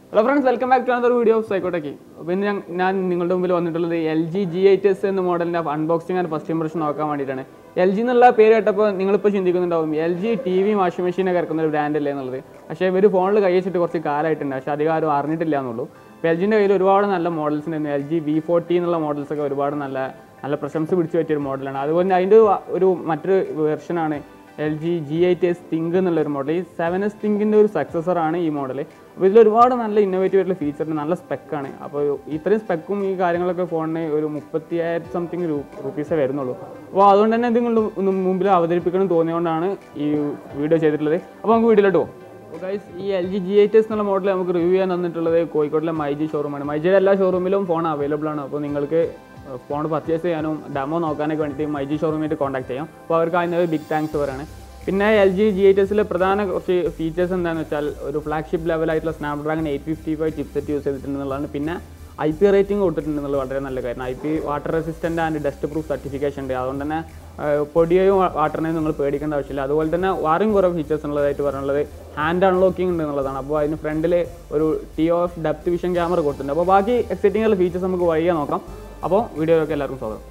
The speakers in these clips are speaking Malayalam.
hello friends welcome back to another video of സൈക്കോട്ടക്കി അപ്പോൾ ഇന്ന് ഞാൻ- ഞാൻ നിങ്ങളുടെ മുമ്പിൽ വന്നിട്ടുള്ളത് L G G eight S എന്ന മോഡലിൻ്റെ അൺബോക്സിംഗ് ആൻഡ് ഫസ്റ്റ് ഇംപ്രഷൻ നോക്കാൻ വേണ്ടിയിട്ടാണ് എൽ ജി എന്നുള്ള പേര് കേട്ടപ്പോൾ നിങ്ങളിപ്പോൾ ചിന്തിക്കുന്നുണ്ടാവും L G T V washing മെഷീനൊക്കെ ഇറക്കുന്ന ഒരു ബ്രാൻഡ് അല്ലേ എന്നുള്ളത് പക്ഷേ ഇവർ ഫോണിൽ കൈ വെച്ചിട്ട് കുറച്ച് കാലമായിട്ടുണ്ട് പക്ഷേ അധികം ആരും അറിഞ്ഞിട്ടില്ല എന്നുള്ളൂ അപ്പോൾ എൽ ജിൻ്റെ കയ്യിൽ ഒരുപാട് നല്ല മോഡൽസ് ഉണ്ട് എൽ ജി വി ഫോർട്ടി എന്നുള്ള models ഒക്കെ ഒരുപാട് നല്ല നല്ല പ്രശംസ പിടിച്ചു പറ്റിയ ഒരു മോഡലാണ് അതുപോലെ തന്നെ അതിൻ്റെ ഒരു മറ്റൊരു വെർഷനാണ് L G G eight S ThinQ എന്നുള്ളൊരു മോഡൽ ഈ സെവൻ എസ് തിങ്കിൻ്റെ ഒരു സക്സസർ ആണ് ഈ മോഡൽ അപ്പോൾ ഇതിൽ ഒരുപാട് നല്ല ഇന്നോവേറ്റീവ് ആയിട്ടുള്ള ഫീച്ചറുണ്ട് നല്ല സ്പെക്കാണ് അപ്പോൾ ഇത്രയും സ്പെക്കും ഈ കാര്യങ്ങളൊക്കെ ഫോണിന് ഒരു മുപ്പത്തി ആയിരത്തി സംതിങ് റുപ്പീസേ വരുന്നുള്ളൂ അപ്പോൾ അതുകൊണ്ട് തന്നെ ഇത് നിങ്ങളുടെ ഒന്ന് മുമ്പിൽ അവതരിപ്പിക്കണം എന്ന് തോന്നിയതുകൊണ്ടാണ് ഈ വീഡിയോ ചെയ്തിട്ടുള്ളത് അപ്പോൾ നമുക്ക് വീഡിയോയിലോട്ട് പോകും അപ്പോൾ ഗൈസ് ഈ L G G eight S എന്നുള്ള മോഡൽ നമുക്ക് റിവ്യൂ ചെയ്യാൻ തന്നിട്ടുള്ളത് കോഴിക്കോട്ടിലെ മൈജി ഷോറൂമാണ് മൈജിയുടെ എല്ലാ ഷോറൂമിലും ഫോൺ അവൈലബിൾ ആണ് അപ്പോൾ നിങ്ങൾക്ക് ഫോൺ പർച്ചേസ് ചെയ്യാനും ഡെമോ നോക്കാനൊക്കെ വേണ്ടിയിട്ട് മൈജി ഷോറൂമായിട്ട് കോൺടാക്ട് ചെയ്യാം അപ്പോൾ അവർക്ക് അതിന് ബിഗ് താങ്ക്സ് പറയാണ് പിന്നെ എൽ ജി ജി എയ്റ്റ് എസിലെ പ്രധാന കുറച്ച് ഫീച്ചേഴ്സ് എന്താണെന്ന് വെച്ചാൽ ഒരു ഫ്ലാഗ്ഷിപ്പ് ലെവലായിട്ടുള്ള Snapdragon eight fifty five chipset use ചെയ്തിട്ടുണ്ടെന്നുള്ളതാണ് പിന്നെ ഐ പി റേറ്റിംഗ് കൊടുത്തിട്ടുണ്ടെന്നുള്ളത് വളരെ നല്ല കാര്യം I P water resistant and dust proof certification ഉണ്ട് അതുകൊണ്ട് തന്നെ ആ, പൊടിയെയും വാട്ടറിനെയും നിങ്ങൾ പേടിക്കേണ്ട ആവശ്യമില്ല അതുപോലെ തന്നെ വാറിങ് കുറേ ഫീച്ചേഴ്സ് ഉള്ളതായിട്ട് പറയുന്നത് ഹാൻഡ് അൺലോക്കിംഗ് ഉണ്ട് എന്നുള്ളതാണ് അപ്പോൾ അതിന് ഫ്രണ്ടിൽ ഒരു T of depth vision camera കൊടുത്തിട്ടുണ്ട് അപ്പോൾ ബാക്കി എക്സൈറ്റിംഗ് ഉള്ള ഫീച്ചേഴ്സ് നമുക്ക് വഴിയെ നോക്കാം അപ്പോൾ വീഡിയോയിലൊക്കെ എല്ലാവർക്കും സ്വാഗതം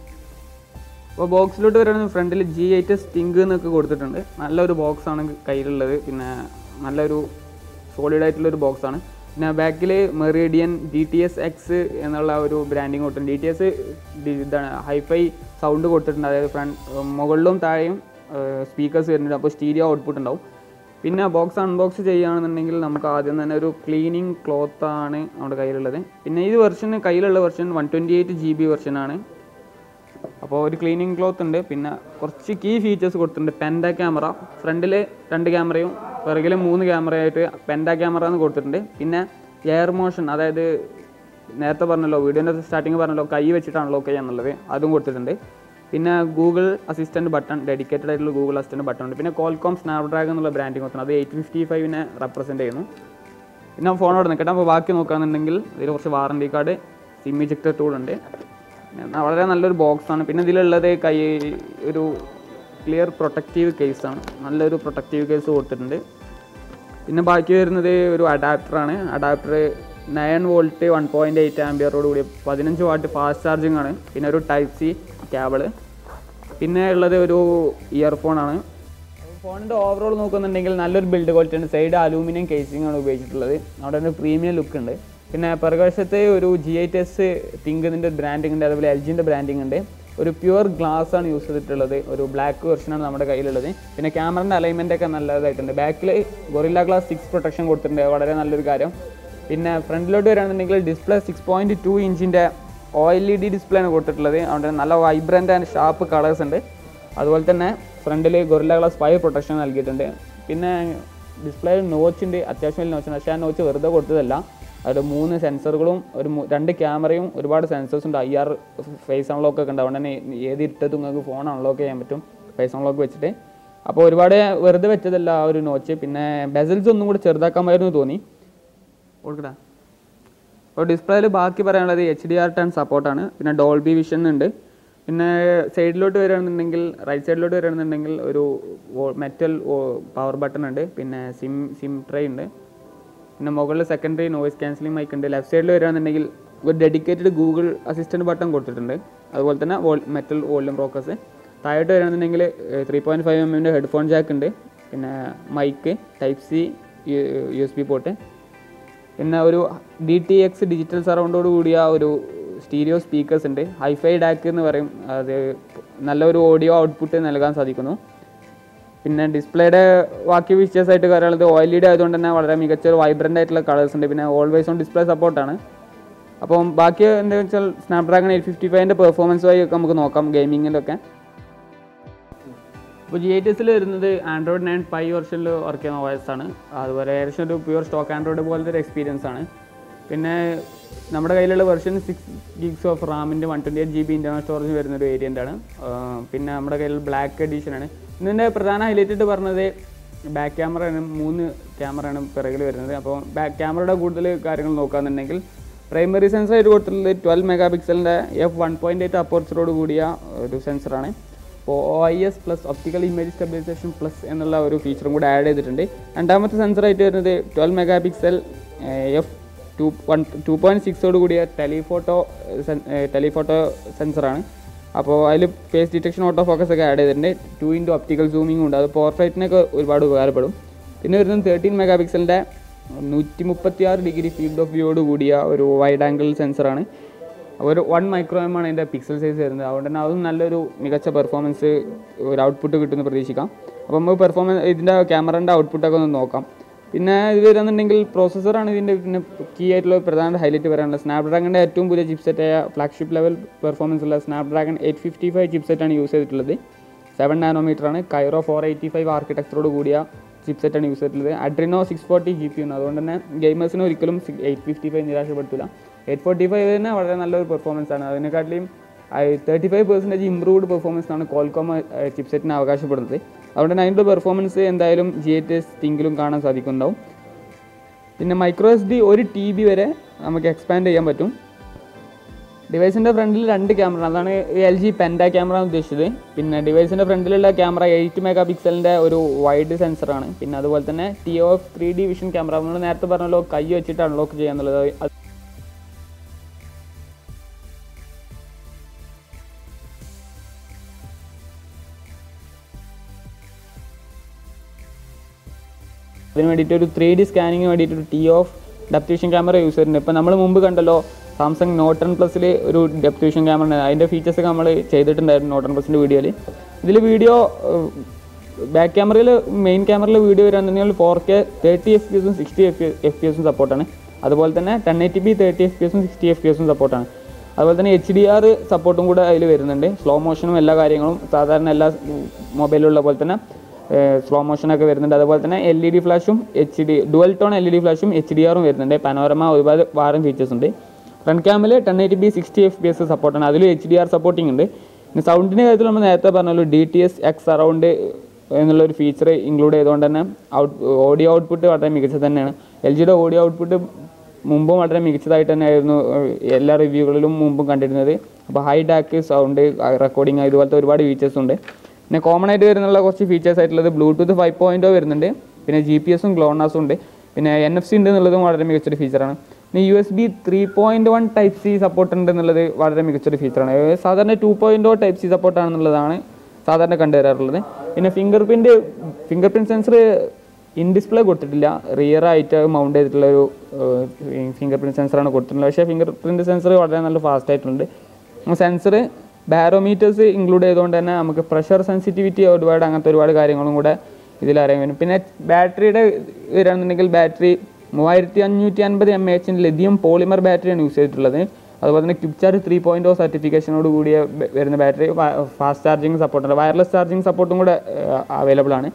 അപ്പോൾ ബോക്സിലോട്ട് വരുന്നത് ഫ്രണ്ടിൽ ജി എയ്റ്റ് എസ് തിങ്ക് എന്നൊക്കെ കൊടുത്തിട്ടുണ്ട് നല്ലൊരു ബോക്സ് ആണ് കയ്യിലുള്ളത് പിന്നെ നല്ലൊരു സോളിഡ് ആയിട്ടുള്ളൊരു ബോക്സ് ആണ് പിന്നെ ബാക്കിൽ Meridian D T S X എന്നുള്ള ഒരു ബ്രാൻഡിങ് കൊടുത്തിട്ടുണ്ട് ഡി ടി എസ് ഇതാണ് ഹൈഫൈ സൗണ്ട് കൊടുത്തിട്ടുണ്ട് അതായത് ഫ്രണ്ട് മുകളിലും താഴെയും സ്പീക്കേഴ്സ് വരുന്നുണ്ട് അപ്പോൾ സ്റ്റീരിയോ ഔട്ട്പുട്ട് ഉണ്ടാവും പിന്നെ ബോക്സ് അൺബോക്സ് ചെയ്യുകയാണെന്നുണ്ടെങ്കിൽ നമുക്ക് ആദ്യം തന്നെ ഒരു ക്ലീനിങ് ക്ലോത്ത് ആണ് നമ്മുടെ കയ്യിലുള്ളത് പിന്നെ ഈ വെർഷൻ കയ്യിലുള്ള version one twenty eight G B വെർഷനാണ് അപ്പോൾ ഒരു ക്ലീനിങ് ക്ലോത്ത് ഉണ്ട് പിന്നെ കുറച്ച് കീ ഫീച്ചേഴ്സ് കൊടുത്തിട്ടുണ്ട് പെൻഡ ക്യാമറ ഫ്രണ്ടിൽ രണ്ട് ക്യാമറയും പിറകിൽ മൂന്ന് ക്യാമറയായിട്ട് പെൻഡ ക്യാമറ എന്ന് കൊടുത്തിട്ടുണ്ട് പിന്നെ എയർ മോഷൻ അതായത് നേരത്തെ പറഞ്ഞല്ലോ വീഡിയോൻ്റെ സ്റ്റാർട്ടിങ് പറഞ്ഞല്ലോ കൈ വെച്ചിട്ടാണ് ലോക്ക് ചെയ്യാന്നുള്ളത് അതും കൊടുത്തിട്ടുണ്ട് പിന്നെ ഗൂഗിൾ അസിസ്റ്റൻറ്റ് ബട്ടൺ ഡെഡിക്കേറ്റഡ് ആയിട്ടുള്ള ഗൂഗിൾ അസിസ്റ്റൻറ്റ് ബട്ടൺ ഉണ്ട് പിന്നെ കോൾകോം സ്നാപ്ഡ്രാഗൺ എന്നുള്ള ബ്രാൻഡിങ് കൊടുത്തിട്ടുണ്ട് അത് എയ്റ്റ് ഫിഫ്റ്റി ഫൈവിനെ റെപ്രസെൻറ്റ് ചെയ്യുന്നു പിന്നെ ഫോൺ അവിടെ നിൽക്കട്ടെ അപ്പോൾ ബാക്കി നോക്കുകയാണെന്നുണ്ടെങ്കിൽ ഇതിൽ കുറച്ച് warranty card SIM ejector tool ഉണ്ട് പിന്നെ വളരെ നല്ലൊരു ബോക്സ് ആണ് പിന്നെ ഇതിലുള്ളത് കൈ ഒരു ക്ലിയർ പ്രൊട്ടക്റ്റീവ് കേസാണ് നല്ലൊരു പ്രൊട്ടക്റ്റീവ് കേസ് കൊടുത്തിട്ടുണ്ട് പിന്നെ ബാക്കി വരുന്നത് ഒരു അഡാപ്റ്ററാണ് adapter nine volt one point eight ആംബിയറോട് കൂടി പതിനഞ്ച് വാട്ട് ഫാസ്റ്റ് ചാർജിങ് ആണ് പിന്നെ ഒരു ടൈപ്പ് സി കേബിള് പിന്നെ ഉള്ളത് ഒരു ഇയർഫോൺ ആണ് ഫോണിൻ്റെ ഓവറോൾ നോക്കുന്നുണ്ടെങ്കിൽ നല്ലൊരു ബിൽഡ് ക്വാളിറ്റി ഉണ്ട് സൈഡ് അലൂമിനിയം കേസിംഗ് ആണ് ഉപയോഗിച്ചിട്ടുള്ളത് അവിടെ ഒരു പ്രീമിയം ലുക്ക് ഉണ്ട് പിന്നെ പിറകുവശത്ത് ഒരു ജി എയ്റ്റ് എസ് തിങ്കിൻ്റെ ബ്രാൻഡിങ് ഉണ്ട് അതുപോലെ എൽ ജിൻ്റെ ബ്രാൻഡിങ് ഉണ്ട് ഒരു പ്യുവർ ഗ്ലാസ് ആണ് യൂസ് ചെയ്തിട്ടുള്ളത് ഒരു ബ്ലാക്ക് വെർഷനാണ് നമ്മുടെ കയ്യിലുള്ളത് പിന്നെ ക്യാമറൻ്റെ അലൈൻമെൻ്റ് ഒക്കെ നല്ലതായിട്ടുണ്ട് ബാക്കിൽ ഗൊറില്ല ഗ്ലാസ് സിക്സ് പ്രൊട്ടക്ഷൻ കൊടുത്തിട്ടുണ്ട് വളരെ നല്ലൊരു കാര്യം പിന്നെ ഫ്രണ്ടിലോട്ട് വരികയാണെന്നുണ്ടെങ്കിൽ ഡിസ്പ്ലേ സിക്സ് പോയിൻറ്റ് ടു ഇഞ്ചിൻ്റെ O L E D display ആണ് കൊടുത്തിട്ടുള്ളത് അതുകൊണ്ട് നല്ല വൈബ്രൻ്റ് ആൻഡ് ഷാർപ്പ് കളേഴ്സ് ഉണ്ട് അതുപോലെ തന്നെ ഫ്രണ്ടിൽ ഗൊറില്ല ഗ്ലാസ് ഫൈവ് പ്രൊട്ടക്ഷൻ നൽകിയിട്ടുണ്ട് പിന്നെ ഡിസ്പ്ലേ നോച്ച് ഉണ്ട് അത്യാവശ്യം വലിയ നോച്ചാണ് പക്ഷേ ആ നോച്ച് വെറുതെ കൊടുത്തതല്ല അവിടെ മൂന്ന് സെൻസറുകളും ഒരു മൂ- രണ്ട് ക്യാമറയും ഒരുപാട് സെൻസേഴ്സ് ഉണ്ട് ഐ ആർ ഫേസ് അൺലോക്ക് ഒക്കെ ഉണ്ട് അതുകൊണ്ട് തന്നെ ഏത് ഇട്ടത്തും നിങ്ങൾക്ക് ഫോൺ അൺലോക്ക് ചെയ്യാൻ പറ്റും ഫേസ് അൺലോക്ക് വെച്ചിട്ട് അപ്പോൾ ഒരുപാട് വെറുതെ വെച്ചതല്ല ആ ഒരു നോച്ച് പിന്നെ ബെസൽസ് ഒന്നും കൂടി ചെറുതാക്കാമായിരുന്നു തോന്നി കൊടുക്കടാ അപ്പോൾ ഡിസ്പ്ലേയിൽ ബാക്കി പറയാനുള്ളത് എച്ച് ഡി ആർ ടെൻ സപ്പോർട്ടാണ് പിന്നെ ഡോൾബി വിഷൻ ഉണ്ട് പിന്നെ സൈഡിലോട്ട് വരികയാണെന്നുണ്ടെങ്കിൽ റൈറ്റ് സൈഡിലോട്ട് വരികയാണെന്നുണ്ടെങ്കിൽ ഒരു മെറ്റൽ പവർ ബട്ടൺ ഉണ്ട് പിന്നെ സിം സിം ട്രേ ഉണ്ട് പിന്നെ മുകളിൽ സെക്കൻഡറി നോയിസ് ക്യാൻസലിംഗ് മൈക്ക് ഉണ്ട് ലെഫ്റ്റ് സൈഡിൽ വരികയാണെന്നുണ്ടെങ്കിൽ ഒരു ഡെഡിക്കേറ്റഡ് ഗൂഗിൾ അസിസ്റ്റൻറ്റ് ബട്ടൺ കൊടുത്തിട്ടുണ്ട് അതുപോലെ തന്നെ വോൾ മെറ്റൽ വോളിയം റോക്കേഴ്സ് താഴോട്ട് വരികയാണെന്നുണ്ടെങ്കിൽ ത്രീ പോയിൻറ്റ് ഫൈവ് എം എമ്മിൻ്റെ ഹെഡ്ഫോൺ ജാക്ക് ഉണ്ട് പിന്നെ mic type C U S B port പിന്നെ ഒരു ഡി ടി എക്സ് ഡിജിറ്റൽ സറൗണ്ടോട് കൂടിയ ഒരു സ്റ്റീരിയോ സ്പീക്കേഴ്സ് ഉണ്ട് ഹൈഫൈ ഡാക്ക് എന്ന് പറയും അത് നല്ലൊരു ഓഡിയോ ഔട്ട്പുട്ട് നൽകാൻ സാധിക്കുന്നു പിന്നെ ഡിസ്പ്ലേയുടെ ബാക്കി ഫീച്ചേഴ്സ് ആയിട്ട് പറയുന്നത് ഒ എൽ ഇ ഡി ആയതുകൊണ്ട് തന്നെ വളരെ മികച്ച ഒരു വൈബ്രൻ്റ് ആയിട്ടുള്ള കളേഴ്സ് ഉണ്ട് പിന്നെ ഓൾവേസ് ഓൺ ഡിസ്പ്ലേ സപ്പോർട്ടാണ് അപ്പം ബാക്കി എന്താ വെച്ചാൽ സ്നാപ്ഡ്രാഗൺ എയ്റ്റ് ഫിഫ്റ്റി ഫൈവിൻ്റെ പെർഫോമൻസ് വഴി ഒക്കെ നമുക്ക് നോക്കാം ഗെയിമിങ്ങിലൊക്കെ ഇപ്പോൾ ജി എയ്റ്റ് എസിൽ വരുന്നത് ആൻഡ്രോയിഡ് നയൻ ഫൈവ് വെർഷനിൽ വർക്ക് ചെയ്യുന്ന OS ആണ് അതുപോലെ ഏകദേശം ഒരു പ്യുവർ സ്റ്റോക്ക് ആൻഡ്രോയിഡ് പോലത്തെ ഒരു എക്സ്പീരിയൻസ് ആണ് പിന്നെ നമ്മുടെ കയ്യിലുള്ള വെർഷൻ സിക്സ് ഗിഗ്സ് ഓഫ് റാമിൻ്റെ one twenty eight G B internal storage വരുന്ന ഒരു വേരിയൻ്റ് ആണ് ആഹ് പിന്നെ നമ്മുടെ കയ്യിൽ ബ്ലാക്ക് എഡീഷനാണ് ഇതിൻ്റെ പ്രധാന ഹൈലൈറ്റ് ആയിട്ട് പറഞ്ഞത് ബാക്ക് ക്യാമറയാണ് മൂന്ന് ക്യാമറയാണ് പിറകിൽ വരുന്നത് അപ്പോൾ ബാക്ക് ക്യാമറയുടെ കൂടുതൽ കാര്യങ്ങൾ നോക്കുകയാണെന്നുണ്ടെങ്കിൽ പ്രൈമറി സെൻസർ ആയിട്ട് കൊടുത്തിട്ടുള്ളത് ട്വൽവ് മെഗാ പിക്സലിൻ്റെ എഫ് വൺ പോയിൻറ്റ് എയ്റ്റ് അപ്പോർച്ചറോട് കൂടിയ ഒരു സെൻസറാണ് അപ്പോൾ O I S plus optical image stabilisation plus എന്നുള്ള ഒരു ഫീച്ചറും കൂടെ ആഡ് ചെയ്തിട്ടുണ്ട് രണ്ടാമത്തെ സെൻസറായിട്ട് വരുന്നത് twelve megapixel F two one two point സിക്സോട് കൂടിയ ടെലിഫോട്ടോ ടെലിഫോട്ടോ സെൻസറാണ് അപ്പോൾ അതിൽ ഫേസ് ഡിറ്റക്ഷൻ ഓട്ടോ ഫോക്കസ് ഒക്കെ ആഡ് ചെയ്തിട്ടുണ്ട് ടു ഇൻറ്റു ഒപ്റ്റിക്കൽ സൂമിംഗ് ഉണ്ട് അത് പോർട്രേറ്റിനൊക്കെ ഒരുപാട് ഉപകാരപ്പെടും പിന്നെ വരുന്നത് തേർട്ടീൻ മെഗാ പിക്സലിൻ്റെ നൂറ്റി മുപ്പത്തി ആറ് ഡിഗ്രി ഫീൽഡ് ഓഫ് വ്യൂയോട് കൂടിയ ഒരു വൈഡ് ആംഗിൾ സെൻസറാണ് ഒരു വൺ മൈക്രോ എം ആണ് അതിൻ്റെ പിക്സൽ സൈസ് വരുന്നത് അതുകൊണ്ട് തന്നെ അതും നല്ലൊരു മികച്ച പെർഫോമൻസ് ഒരു ഔട്ട്പുട്ട് കിട്ടുമെന്ന് പ്രതീക്ഷിക്കാം അപ്പോൾ നമുക്ക് പെർഫോമൻസ് ഇതിൻ്റെ ക്യാമറേൻ്റെ ഔട്ട്പുട്ടൊക്കെ ഒന്ന് നോക്കാം പിന്നെ ഇത് വരുന്നുണ്ടെങ്കിൽ പ്രോസസ്സറാണ് ഇതിൻ്റെ പിന്നെ കീ ആയിട്ടുള്ള പ്രധാന ഹൈലൈറ്റ് പറയാനുള്ളത് സ്നാപ്ഡ്രാഗണിൻ്റെ ഏറ്റവും പുതിയ ചിപ്സെറ്റായ ഫ്ലാഗ്ഷിപ്പ് ലെവൽ പെർഫോമൻസ് ഉള്ള സ്നാപ്ഡ്രാഗൺ എയ്റ്റ് ഫിഫ്റ്റി ഫൈവ് ചിപ്സെറ്റാണ് യൂസ് ചെയ്തിട്ടുള്ളത് സെവൻ നാനോമീറ്റർ ആണ് കൈറോ ഫോർ എയ്റ്റി ഫൈവ് ആർക്കിടെക്ചറോട് കൂടിയ ചിപ്സെറ്റാണ് യൂസ് ചെയ്തിട്ടുള്ളത് Adreno six forty G P ആണ് അതുകൊണ്ട് തന്നെ ഗെയിമേഴ്സിന് ഒരിക്കലും എയ്റ്റ് ഫിഫ്റ്റി ഫൈവ് നിരാശപ്പെടുത്തില്ല എയ്റ്റ് ഫോർട്ടി ഫൈവ് തന്നെ വളരെ നല്ലൊരു പെർഫോമൻസ് ആണ് അതിനെക്കാട്ടിലും thirty five percentage improved performance ആണ് കോൾകോം ചിപ്സെറ്റിന് അവകാശപ്പെടുന്നത് അതുകൊണ്ട് തന്നെ അതിൻ്റെ പെർഫോമൻസ് എന്തായാലും ജി എറ്റ് എസ് തിങ്കിലും കാണാൻ സാധിക്കുന്നുണ്ടാവും പിന്നെ മൈക്രോ എസ് ഡി ഒരു ടി ബി വരെ നമുക്ക് എക്സ്പാൻഡ് ചെയ്യാൻ പറ്റും ഡിവൈസിൻ്റെ ഫ്രണ്ടിൽ രണ്ട് ക്യാമറ അതാണ് എൽ ജി പെൻഡ ക്യാമറ എന്ന് ഉദ്ദേശിച്ചത് പിന്നെ ഡിവൈസിൻ്റെ ഫ്രണ്ടിലുള്ള ക്യാമറ എയ്റ്റ് മെഗാ പിക്സലിൻ്റെ ഒരു വൈഡ് സെൻസറാണ് പിന്നെ അതുപോലെ തന്നെ T O F three D vision camera നമ്മൾ നേരത്തെ പറഞ്ഞല്ലോ കൈ വെച്ചിട്ട് അൺലോക്ക് ചെയ്യാന്നുള്ളത് അത് അതിന് വേണ്ടിയിട്ട് ഒരു ത്രീ ഡി സ്കാനിങ്ങിന് വേണ്ടിയിട്ട് ഒരു T of depth vision camera use ചെയ്യുന്നുണ്ട് ഇപ്പോൾ നമ്മൾ മുമ്പ് കണ്ടല്ലോ സാംസങ് നോട്ട് ടെൻ പ്ലസ്സിൽ ഒരു ഡെപ്ത് വിഷൻ ക്യാമറ ഉണ്ട് അതിൻ്റെ ഫീച്ചേഴ്സ് ഒക്കെ നമ്മൾ ചെയ്തിട്ടുണ്ടായിരുന്നു നോട്ട് ടെൻ പ്ലസിൻ്റെ വീഡിയോയിൽ ഇതിൽ വീഡിയോ ബാക്ക് ക്യാമറയിൽ മെയിൻ ക്യാമറയിൽ വീഡിയോ വരാന്നുണ്ടെങ്കിൽ four K thirty F P എസും സിക്സ്റ്റി എഫ് എഫ് പി എസും സപ്പോർട്ടാണ് അതുപോലെ തന്നെ ten eighty B thirty F P എസും സിക്സ്റ്റി എഫ് പി എസും സപ്പോർട്ടാണ് അതുപോലെ തന്നെ എച്ച് ഡി ആർ സപ്പോർട്ടും കൂടെ അതിൽ വരുന്നുണ്ട് സ്ലോ മോഷനും എല്ലാ കാര്യങ്ങളും സാധാരണ എല്ലാ മൊബൈലിലുള്ള പോലെ തന്നെ സ്ലോ മോഷനൊക്കെ വരുന്നുണ്ട് അതുപോലെ തന്നെ എൽ ഇ ഡി ഫ്ലാഷും H D dual tone L E D ഫ്ലാഷും എച്ച് ഡി ആറും വരുന്നുണ്ട് പനോരമ ഒരുപാട് വാറും ഫീച്ചേഴ്സ് ഉണ്ട് ഫ്രണ്ട് ക്യാമിൽ ten eighty B sixty F P S സപ്പോർട്ടാണ് അതിലും എച്ച് ഡി ആർ സപ്പോർട്ടിംഗ് ഉണ്ട് പിന്നെ സൗണ്ടിൻ്റെ കാര്യത്തിൽ നമ്മൾ നേരത്തെ പറഞ്ഞല്ലോ D T S X around എന്നുള്ളൊരു ഫീച്ചർ ഇൻക്ലൂഡ് ചെയ്തുകൊണ്ട് തന്നെ ഔട്ട് ഓഡിയോ ഔട്ട്പുട്ട് വളരെ മികച്ചത് തന്നെയാണ് എൽ ജിയുടെ ഓഡിയോ ഔട്ട്പുട്ട് മുമ്പും വളരെ മികച്ചതായിട്ട് തന്നെയായിരുന്നു ഏഹ്, എല്ലാ റിവ്യൂകളിലും മുമ്പും കണ്ടിരുന്നത് അപ്പോൾ ഹൈ ഡാക്ക് സൗണ്ട് റെക്കോർഡിങ് ഇതുപോലത്തെ ഒരുപാട് ഫീച്ചേഴ്സ് ഉണ്ട് പിന്നെ കോമൺ ആയിട്ട് വരുന്നുള്ള കുറച്ച് ഫീച്ചേഴ്സ് ആയിട്ടുള്ളത് ബ്ലൂടൂത്ത് ഫൈവ് പോയിൻറ്റോ വരുന്നുണ്ട് പിന്നെ ജി പി എസും ഗ്ലോണാസും ഉണ്ട് പിന്നെ എൻ എഫ് സി ഉണ്ട് എന്നുള്ളതും വളരെ മികച്ചൊരു ഫീച്ചറാണ് പിന്നെ U S B three point one type C support ഉണ്ട് എന്നുള്ളത് വളരെ മികച്ചൊരു ഫീച്ചറാണ് ഏഹ് സാധാരണ ടു പോയിൻറ്റോ ടൈപ്പ് സി സപ്പോർട്ടാണെന്നുള്ളതാണ് സാധാരണ കണ്ടുവരാറുള്ളത് പിന്നെ finger print finger print sensor in display കൊടുത്തിട്ടില്ല റിയർ ആയിട്ട് മൗണ്ട് ചെയ്തിട്ടുള്ള ഒരു ഫിംഗർ പ്രിൻറ്റ് സെൻസറാണ് കൊടുത്തിട്ടുള്ളത് പക്ഷേ ഫിംഗർ പ്രിൻറ്റ് സെൻസർ വളരെ നല്ല ഫാസ്റ്റ് ആയിട്ടുണ്ട് സെൻസർ ബാരോമീറ്റേഴ്സ് ഇൻക്ലൂഡ് ചെയ്തുകൊണ്ട് തന്നെ നമുക്ക് പ്രഷർ സെൻസിറ്റിവിറ്റി ഒരുപാട് അങ്ങനത്തെ ഒരുപാട് കാര്യങ്ങളും കൂടെ ഇതിൽ അറിയാൻ പറ്റും പിന്നെ ബാറ്ററിയുടെ വരാണെന്നുണ്ടെങ്കിൽ ബാറ്ററി മൂവായിരത്തി അഞ്ഞൂറ്റി അൻപത് എം എച്ചിൻ്റെ ലിഥിയം പോളിമർ ബാറ്ററിയാണ് യൂസ് ചെയ്തിട്ടുള്ളത് അതുപോലെ തന്നെ quick charge three point oh സർട്ടിഫിക്കേഷനോട് കൂടിയ ബ- വരുന്ന ബാറ്ററി ഫാസ്റ്റ് ചാർജിങ് സപ്പോർട്ടുണ്ട് വയർലെസ് ചാർജിങ് സപ്പോർട്ടും കൂടെ അവൈലബിൾ ആണ്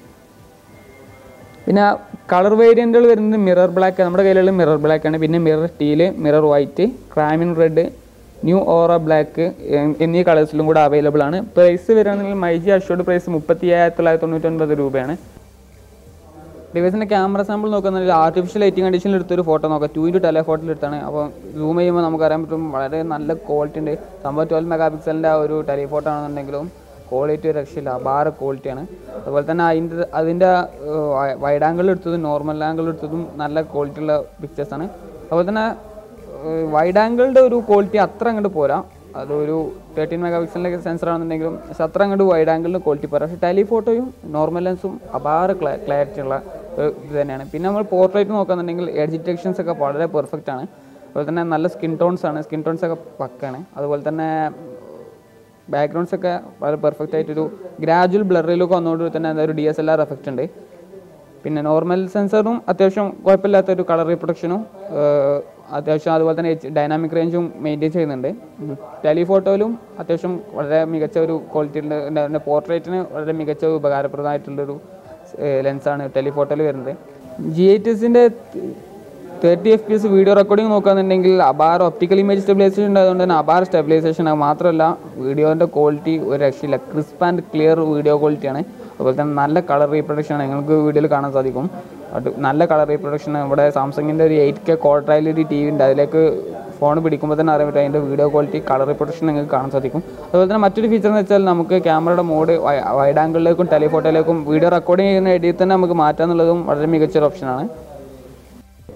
പിന്നെ കളർ വേരിയൻറ്റുകൾ വരുന്നത് മിറർ ബ്ലാക്ക് നമ്മുടെ കയ്യിലുള്ള മിറർ ബ്ലാക്ക് ആണ് പിന്നെ mirror teal mirror white carmine red new aura black എന്നീ കളേഴ്സിലും കൂടെ അവൈലബിൾ ആണ് പ്രൈസ് വരികയാണെങ്കിൽ മൈജി അഷോർഡ് പ്രൈസ് മുപ്പത്തി ഏഴായിരത്തി തൊള്ളായിരത്തി തൊണ്ണൂറ്റൊൻപത് രൂപയാണ് ഡിവൈസിൻ്റെ ക്യാമറ സാമ്പിൾ നോക്കുകയാണെങ്കിൽ ആർട്ടിഫിഷ്യൽ ലൈറ്റിംഗ് കണ്ടീഷനിൽ എടുത്തൊരു ഫോട്ടോ നോക്കാം ടു ഇൻറ്റു ടെലഫോട്ടിൽ എടുത്താണ് അപ്പോൾ സൂം ചെയ്യുമ്പോൾ നമുക്കറിയാൻ പറ്റും വളരെ നല്ല ക്വാളിറ്റി ഉണ്ട് സംഭവം ട്വൽവ് മെഗാ പിക്സലിൻ്റെ ഒരു ടെലിഫോട്ടോ ആണെന്നുണ്ടെങ്കിലും ക്വാളിറ്റി ഒരു രക്ഷയില്ല അപാര ക്വാളിറ്റിയാണ് അതുപോലെ തന്നെ അതിൻ്റെ അതിൻ്റെ വൈഡ് ആംഗിളിൽ എടുത്തതും നോർമൽ ആംഗിളിൽ എടുത്തതും നല്ല ക്വാളിറ്റി ഉള്ള പിക്ചേഴ്സാണ് അതുപോലെ തന്നെ വൈഡ് ആംഗിളിൻ്റെ ഒരു ക്വാളിറ്റി അത്ര അങ്ങോട്ട് പോരാ അതൊരു തേർട്ടീൻ മെഗാ പിക്സലിൻ്റെ സെൻസർ ആണെന്നുണ്ടെങ്കിലും പക്ഷെ അത്ര അങ്ങോട്ട് വൈഡ് ആംഗിളിൽ ക്വാളിറ്റി പോരാ പക്ഷേ ടെലിഫോട്ടോയും നോർമൽ ലെൻസും അപാര ക്ലാരിറ്റി ഉള്ള ഒരു ഇത് തന്നെയാണ് പിന്നെ നമ്മൾ പോർട്രേറ്റ് നോക്കുകയാണെന്നുണ്ടെങ്കിൽ എഡ്ജ് ഡിറ്റക്ഷൻസ് ഒക്കെ വളരെ പെർഫെക്റ്റ് ആണ് അതുപോലെ തന്നെ നല്ല സ്കിൻ ടോൺസ് ആണ് സ്കിൻ ടോൺസ് ഒക്കെ പക്കാണ് അതുപോലെ തന്നെ ബാക്ക്ഗ്രൗണ്ട്സ് ഒക്കെ വളരെ പെർഫെക്റ്റ് ആയിട്ടൊരു ഗ്രാജുവൽ ബ്ലറിലൊക്കെ വന്നതോടുകൂടി തന്നെ അതൊരു D S L R effect ഉണ്ട് പിന്നെ നോർമൽ സെൻസറും അത്യാവശ്യം കുഴപ്പമില്ലാത്തൊരു കളർ റീപ്രൊഡക്ഷനും അത്യാവശ്യം അതുപോലെ തന്നെ ഡൈനാമിക് റേഞ്ചും മെയിൻറ്റെയിൻ ചെയ്യുന്നുണ്ട് ടെലിഫോട്ടോയിലും അത്യാവശ്യം വളരെ മികച്ച ഒരു ക്വാളിറ്റി ഉണ്ട് പോർട്രേറ്റിന് വളരെ മികച്ച ഒരു ഉപകാരപ്രദമായിട്ടുള്ളൊരു ലെൻസാണ് ടെലിഫോട്ടോയിൽ വരുന്നത് ജി എയ്റ്റ് എസിൻ്റെ thirty F P S video recording നോക്കുകയാണെന്നുണ്ടെങ്കിൽ അപാര ഒപ്റ്റിക്കൽ ഇമേജ് സ്റ്റെബിലൈസേഷൻ ഉണ്ടായതുകൊണ്ട് തന്നെ അപാര സ്റ്റെബിലൈസേഷൻ അത് മാത്രമല്ല വീഡിയോൻ്റെ ക്വാളിറ്റി ഒരു രക്ഷയില്ല ക്രിസ്പ് ആൻഡ് ക്ലിയർ വീഡിയോ ക്വാളിറ്റിയാണ് അതുപോലെ തന്നെ നല്ല കളർ റീപ്രൊഡക്ഷൻ നിങ്ങൾക്ക് വീഡിയോയിൽ കാണാൻ സാധിക്കും അത് നല്ല കളർ റീപ്രൊഡക്ഷൻ ഇവിടെ സാംസങ്ങിൻ്റെ ഒരു എയ്റ്റ് കെ കോട്ടയിൽ ഒരു ടി വി ഉണ്ട് അതിലേക്ക് ഫോൺ പിടിക്കുമ്പോൾ തന്നെ അറിയാൻ പറ്റും അതിൻ്റെ വീഡിയോ ക്വാളിറ്റി കളർ റീപ്രൊഡക്ഷൻ നിങ്ങൾക്ക് കാണാൻ സാധിക്കും അതുപോലെ തന്നെ മറ്റൊരു ഫീച്ചർ എന്ന് വെച്ചാൽ നമുക്ക് ക്യാമറയുടെ മോഡ് വൈഡ് ആംഗിളിലേക്കും ടെലിഫോട്ടോയിലേക്കും വീഡിയോ റെക്കോർഡിംഗ് ചെയ്യുന്ന ഇടയിൽ തന്നെ നമുക്ക് മാറ്റാന്നുള്ളതും വളരെ മികച്ചൊരു ഓപ്ഷനാണ്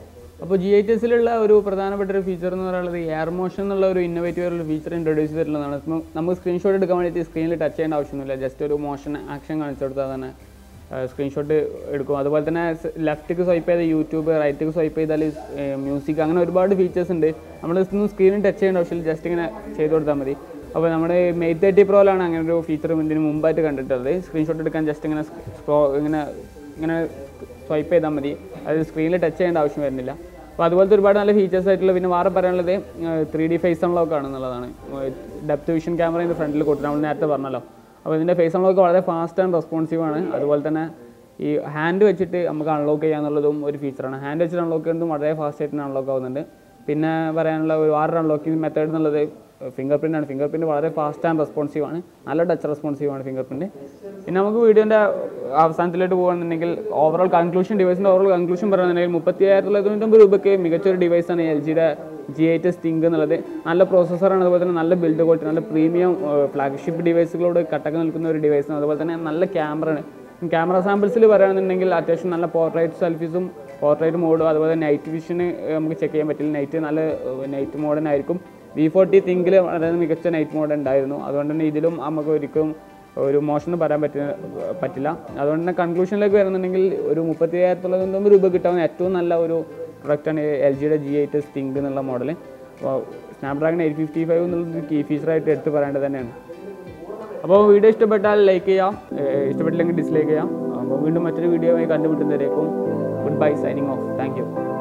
അപ്പോൾ ജി എച്ച് എസിലുള്ള ഒരു പ്രധാനപ്പെട്ട ഒരു ഫീച്ചർ എന്ന് പറയുന്നത് എയർ മോഷൻ എന്നുള്ള ഒരു ഇന്നോവേറ്റീവ് ആയിട്ടുള്ള ഫീച്ചർ ഇൻട്രൊഡ്യൂസ് ചെയ്തിട്ടുള്ളതാണ് ഇപ്പം നമുക്ക് സ്ക്രീൻഷോട്ട് എടുക്കാൻ വേണ്ടിയിട്ട് സ്ക്രീനിൽ ടച്ച് ചെയ്യേണ്ട ആവശ്യമൊന്നുമില്ല ജസ്റ്റ് ഒരു മോഷൻ ആക്ഷൻ കാണിച്ചു കൊടുത്താൽ തന്നെ സ്ക്രീൻഷോട്ട് എടുക്കും അതുപോലെ തന്നെ ലെഫ്റ്റിക്ക് സ്വൈപ്പ് ചെയ്ത് യൂട്യൂബ് റൈറ്റിക്ക് സ്വൈപ്പ് ചെയ്താൽ മ്യൂസിക് അങ്ങനെ ഒരുപാട് ഫീച്ചേഴ്സ് ഉണ്ട് നമ്മൾ ഒന്നും സ്ക്രീനിൽ ടച്ച് ചെയ്യേണ്ട ആവശ്യമില്ല ജസ്റ്റ് ഇങ്ങനെ ചെയ്ത് കൊടുത്താൽ മതി അപ്പോൾ നമ്മുടെ മെയ് തേർട്ടി പ്രോയിലാണ് അങ്ങനെ ഒരു ഫീച്ചർ ഇതിന് മുമ്പായിട്ട് കണ്ടിട്ടുള്ളത് സ്ക്രീൻഷോട്ട് എടുക്കാൻ ജസ്റ്റ് ഇങ്ങനെ സ്ക്രോ ഇങ്ങനെ ഇങ്ങനെ സ്വൈപ്പ് ചെയ്താൽ മതി അത് സ്ക്രീനിൽ ടച്ച് ചെയ്യേണ്ട ആവശ്യം വരുന്നില്ല അപ്പോൾ അതുപോലത്തെ ഒരുപാട് നല്ല ഫീച്ചേഴ്സ് ആയിട്ടുള്ള പിന്നെ വേറെ പറയാനുള്ളത് ത്രീ ഡി ഫേസ് അൺലോക്ക് ആണെന്നുള്ളതാണ് ഡെപ്ത് വിഷൻ ക്യാമറ ഇതിൻ്റെ ഫ്രണ്ടിൽ കൊടുത്തു നമ്മൾ നേരത്തെ പറഞ്ഞല്ലോ അപ്പോൾ ഇതിൻ്റെ ഫേസ് അൺലോക്ക് വളരെ ഫാസ്റ്റ് ആൻഡ് റെസ്പോൺസീവ് ആണ് അതുപോലെ തന്നെ ഈ ഹാൻഡ് വെച്ചിട്ട് നമുക്ക് അൺലോക്ക് ചെയ്യാന്നുള്ളതും ഒരു ഫീച്ചറാണ് ഹാൻഡ് വെച്ചിട്ട് അൺലോക്ക് ചെയ്യുന്നതും വളരെ ഫാസ്റ്റ് ആയിട്ട് അൺലോക്ക് ആവുന്നുണ്ട് പിന്നെ പറയാനുള്ള ഒരു ആറ് അൺലോക്കിംഗ് മെത്തേഡ് എന്നുള്ളത് ഫിംഗർ പ്രിൻ്റ് ആണ് ഫിംഗർ പ്രിൻ്റ് വളരെ ഫാസ്റ്റ് ആൻഡ് റെസ്പോൺസീവ് ആണ് നല്ല ടച്ച് റെസ്പോൺസീവ് ആണ് ഫിംഗർ പ്രിൻ്റ് പിന്നെ നമുക്ക് വീഡിയോൻ്റെ അവസാനത്തിലോട്ട് പോകുകയാണെന്നുണ്ടെങ്കിൽ ഓവറോൾ കൺക്ലൂഷൻ ഡിവൈസിൻ്റെ ഓവറോൾ കൺക്ലൂഷൻ പറയുകയാണെന്നുണ്ടെങ്കിൽ മുപ്പത്തി ആയിരത്തി തൊണ്ണൂറ്റൊമ്പത് രൂപയ്ക്ക് മികച്ചൊരു ഡിവൈസാണ് എൽ ജിയുടെ ജി എയ്റ്റ് എസ് തിങ്ക് എന്നുള്ളത് നല്ല പ്രോസസ്സറാണ് അതുപോലെ തന്നെ നല്ല ബിൽഡ് ക്വാളിറ്റി നല്ല പ്രീമിയം ഫ്ലാഗ്ഷിപ്പ് ഡിവൈസുകളോട് കട്ടക്ക് നിൽക്കുന്ന ഒരു ഡിവൈസാണ് അതുപോലെ തന്നെ നല്ല ക്യാമറയാണ് ക്യാമറ സാമ്പിൾസിൽ പറയുകയാണെന്നുണ്ടെങ്കിൽ അത്യാവശ്യം നല്ല പോർട്രേറ്റ് സെൽഫീസും പോർട്രേറ്റ് മോഡും അതുപോലെ നൈറ്റ് വിഷന് നമുക്ക് ചെക്ക് ചെയ്യാൻ പറ്റില്ല നൈറ്റ് നല്ല നൈറ്റ് മോഡനായിരിക്കും വി ഫോർട്ടി തിങ്കിൽ വളരെ മികച്ച നൈറ്റ് മോഡ് ഉണ്ടായിരുന്നു അതുകൊണ്ട് തന്നെ ഇതിലും നമുക്ക് ഒരിക്കലും ഒരു മോശം പറയാൻ പറ്റ പറ്റില്ല അതുകൊണ്ട് തന്നെ കൺക്ലൂഷനിലേക്ക് വരുന്നുണ്ടെങ്കിൽ ഒരു മുപ്പത്തി അയ്യായിരത്തോളം രൂപ കിട്ടാവുന്ന ഏറ്റവും നല്ല ഒരു പ്രൊഡക്റ്റാണ് എൽ ജിയുടെ ജി എയ്റ്റ് തിങ്ക് എന്നുള്ള മോഡൽ അപ്പോൾ സ്നാപ്ഡ്രാഗൺ എയ്റ്റ് ഫിഫ്റ്റി ഫൈവ് എന്നുള്ളത് കീ ഫീച്ചറായിട്ട് എടുത്ത് പറയേണ്ടത് തന്നെയാണ് അപ്പോൾ വീഡിയോ ഇഷ്ടപ്പെട്ടാൽ ലൈക്ക് ചെയ്യാം ഏഹ് ഇഷ്ടപ്പെട്ടില്ലെങ്കിൽ ഡിസ്ലൈക്ക് ചെയ്യാം അപ്പോൾ വീണ്ടും മറ്റൊരു വീഡിയോ ആയി കണ്ടുമുട്ടുന്നവരേക്കും good bye signing off thank U